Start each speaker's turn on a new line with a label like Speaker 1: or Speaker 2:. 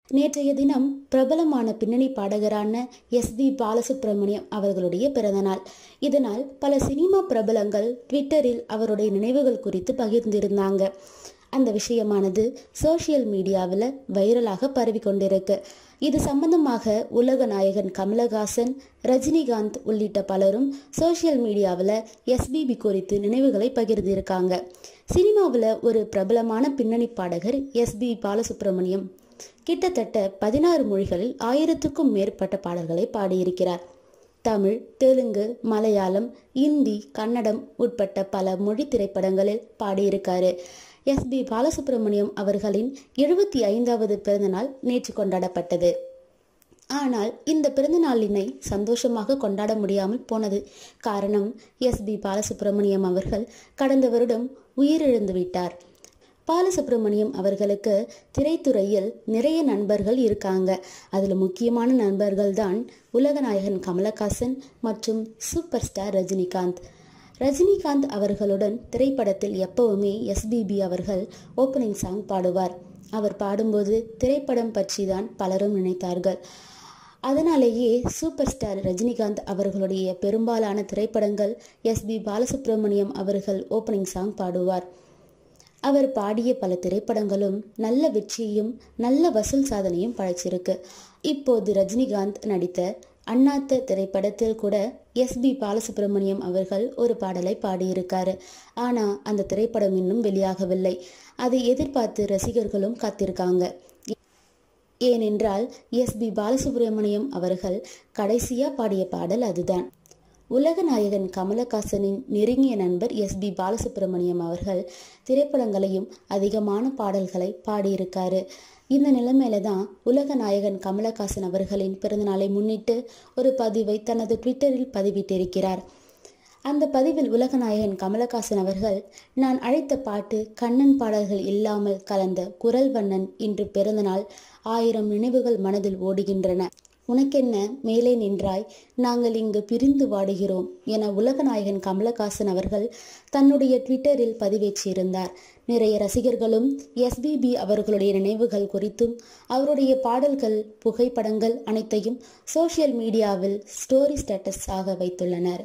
Speaker 1: நேற்றைய தினம் பிரபலமான பின்னணி பாடகரான எஸ் பி பாலசுப்ரமணியம் அவர்களுடைய பிறந்தநாள் இதனால் பல சினிமா பிரபலங்கள் ட்விட்டரில் அவருடைய நினைவுகள் குறித்து பகிர்ந்திருந்தாங்க அந்த விஷயமானது சோஷியல் மீடியாவில் வைரலாக பரவி கொண்டிருக்கு இது சம்பந்தமாக உலக நாயகன் கமலஹாசன் ரஜினிகாந்த் உள்ளிட்ட பலரும் சோஷியல் மீடியாவில் எஸ்பிபி குறித்து நினைவுகளை பகிர்ந்திருக்காங்க சினிமாவில் ஒரு பிரபலமான பின்னணி பாடகர் எஸ்பி பாலசுப்ரமணியம் கிட்டத்தட்ட பதினாறு மொழிகளில் ஆயிரத்துக்கும் மேற்பட்ட பாடல்களை பாடியிருக்கிறார் தமிழ் தெலுங்கு மலையாளம் இந்தி கன்னடம் உட்பட்ட பல மொழி திரைப்படங்களில் பாடியிருக்காரு எஸ் பி பாலசுப்ரமணியம் அவர்களின் எழுபத்தி ஐந்தாவது பிறந்தநாள் நேற்று கொண்டாடப்பட்டது ஆனால் இந்த பிறந்தநாளினை சந்தோஷமாக கொண்டாட முடியாமல் போனது காரணம் எஸ் பி பாலசுப்ரமணியம் அவர்கள் கடந்த வருடம் உயிரிழந்து விட்டார் பாலசுப்ரமணியம் அவர்களுக்கு திரைத்துறையில் நிறைய நண்பர்கள் இருக்காங்க அதில் முக்கியமான நண்பர்கள் தான் உலகநாயகன் கமலஹாசன் மற்றும் சூப்பர் ஸ்டார் ரஜினிகாந்த் ரஜினிகாந்த் அவர்களுடன் திரைப்படத்தில் எப்பவுமே எஸ்பிபி அவர்கள் ஓப்பனிங் சாங் பாடுவார் அவர் பாடும்போது திரைப்படம் பற்றி தான் பலரும் நினைத்தார்கள் அதனாலேயே சூப்பர் ஸ்டார் ரஜினிகாந்த் அவர்களுடைய பெரும்பாலான திரைப்படங்கள் எஸ் பி பாலசுப்ரமணியம் அவர்கள் ஓப்பனிங் சாங் பாடுவார் அவர் பாடிய பல திரைப்படங்களும் நல்ல வெற்றியும் நல்ல வசூல் சாதனையும் படைச்சிருக்கு இப்போது ரஜினிகாந்த் நடித்த அண்ணாத்த திரைப்படத்தில் கூட எஸ் பி பாலசுப்ரமணியம் அவர்கள் ஒரு பாடலை பாடியிருக்காரு ஆனால் அந்த திரைப்படம் இன்னும் வெளியாகவில்லை அதை எதிர்பார்த்து ரசிகர்களும் காத்திருக்காங்க ஏனென்றால் எஸ் பி பாலசுப்ரமணியம் அவர்கள் கடைசியாக பாடிய பாடல் அதுதான் உலகநாயகன் கமலஹாசனின் நெருங்கிய நண்பர் எஸ் பி பாலசுப்ரமணியம் அவர்கள் திரைப்படங்களையும் அதிகமான பாடல்களை பாடியிருக்காரு இந்த நிலைமையில தான் உலகநாயகன் கமலஹாசன் அவர்களின் பிறந்தநாளை முன்னிட்டு ஒரு பதிவை தனது ட்விட்டரில் பதிவிட்டிருக்கிறார் அந்த பதிவில் உலகநாயகன் கமலஹாசன் அவர்கள் நான் அழைத்த பாட்டு கண்ணன் பாடல்கள் இல்லாமல் கலந்த குரல் வண்ணன் இன்று பிறந்தநாள் ஆயிரம் நினைவுகள் மனதில் ஓடுகின்றன உனக்கென்ன மேலே நின்றாய் நாங்கள் இங்கு பிரிந்து வாடுகிறோம் என உலகநாயகன் கமலஹாசன் அவர்கள் தன்னுடைய ட்விட்டரில் பதிவேற்றியிருந்தார் நிறைய ரசிகர்களும் எஸ்பிபி அவர்களுடைய நினைவுகள் குறித்தும் அவருடைய பாடல்கள் புகைப்படங்கள் அனைத்தையும் சோஷியல் மீடியாவில் ஸ்டோரி ஸ்டேட்டஸ் ஆக வைத்துள்ளனர்